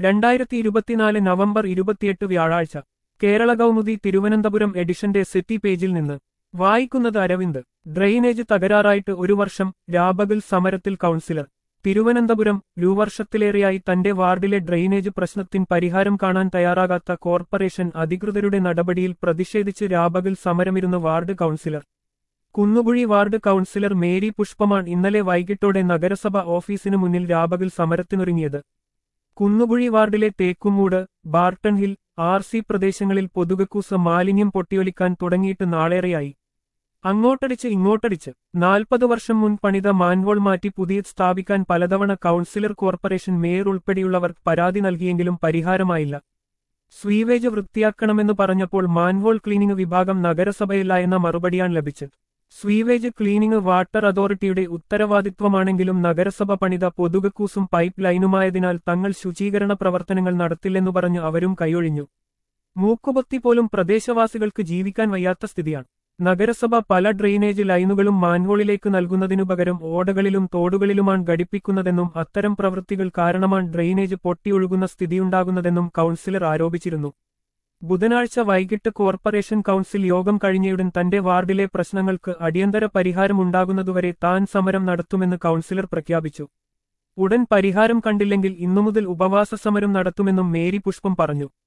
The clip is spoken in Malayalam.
രണ്ടായിരത്തി ഇരുപത്തിനാല് നവംബർ ഇരുപത്തിയെട്ട് വ്യാഴാഴ്ച കേരള കൗമുദി തിരുവനന്തപുരം എഡിഷന്റെ സിറ്റി പേജിൽ നിന്ന് വായിക്കുന്നത് അരവിന്ദ് ഡ്രെയിനേജ് തകരാറായിട്ട് ഒരു വർഷം രാപകൽ സമരത്തിൽ കൗൺസിലർ തിരുവനന്തപുരം രൂവർഷത്തിലേറെയായി തന്റെ വാർഡിലെ ഡ്രെയിനേജ് പ്രശ്നത്തിന് പരിഹാരം കാണാൻ തയ്യാറാകാത്ത കോർപ്പറേഷൻ അധികൃതരുടെ നടപടിയിൽ പ്രതിഷേധിച്ച് രാപകൽ സമരമിരുന്ന ward councillor Kunnukuzhi ward councillor Mary Pushpam ഇന്നലെ വൈകിട്ടോടെ നഗരസഭ ഓഫീസിനു മുന്നിൽ രാപകൽ സമരത്തിനൊരുങ്ങിയത് കുന്നുകുഴി വാർഡിലെ Thekkummoodu Barton Hill R C പ്രദേശങ്ങളിൽ പൊതുകക്കൂസ് മാലിന്യം പൊട്ടിയൊലിക്കാൻ തുടങ്ങിയിട്ട് നാളേറെയായി അങ്ങോട്ടടിച്ച് ഇങ്ങോട്ടടിച്ച് നാൽപ്പത് വർഷം മുൻ പണിത മാൻഹോൾ മാറ്റി പുതിയത് സ്ഥാപിക്കാൻ പലതവണ കൗൺസിലർ കോർപ്പറേഷൻ മേയർ ഉൾപ്പെടെയുള്ളവർ പരാതി നൽകിയെങ്കിലും പരിഹാരമായില്ല സ്വീവേജ് വൃത്തിയാക്കണമെന്ന് പറഞ്ഞപ്പോൾ മാൻഹോൾ ക്ലീനിംഗ് വിഭാഗം നഗരസഭയില്ല എന്ന മറുപടിയാണ് ലഭിച്ചത് സ്വീവേജ് ക്ലീനിംഗ് വാട്ടർ അതോറിറ്റിയുടെ ഉത്തരവാദിത്വമാണെങ്കിലും നഗരസഭ പണിത പൊതുകക്കൂസും പൈപ്പ് ലൈനുമായതിനാൽ തങ്ങൾ ശുചീകരണ പ്രവർത്തനങ്ങൾ നടത്തില്ലെന്നു പറഞ്ഞ് അവരും കൈയൊഴിഞ്ഞു മൂക്കുപൊത്തി പോലും പ്രദേശവാസികൾക്ക് ജീവിക്കാൻ വയ്യാത്ത സ്ഥിതിയാണ് നഗരസഭ പല ഡ്രെയിനേജ് ലൈനുകളും മാൻഹോളിലേക്ക് നൽകുന്നതിനു പകരം ഓടകളിലും തോടുകളിലുമാണ് ഘടിപ്പിക്കുന്നതെന്നും അത്തരം പ്രവൃത്തികൾ കാരണമാണ് ഡ്രെയിനേജ് പൊട്ടിയൊഴുകുന്ന സ്ഥിതിയുണ്ടാകുന്നതെന്നും കൗൺസിലർ ആരോപിച്ചിരുന്നു ബുധനാഴ്ച വൈകിട്ട് കോർപ്പറേഷൻ കൗൺസിൽ യോഗം കഴിഞ്ഞയുടൻ തന്റെ വാർഡിലെ പ്രശ്നങ്ങൾക്ക് അടിയന്തര പരിഹാരമുണ്ടാകുന്നതുവരെ താൻ സമരം നടത്തുമെന്ന് കൗൺസിലർ പ്രഖ്യാപിച്ചു ഉടൻ പരിഹാരം കണ്ടില്ലെങ്കിൽ ഇന്നുമുതൽ ഉപവാസ സമരം നടത്തുമെന്നും മേരി പുഷ്പം പറഞ്ഞു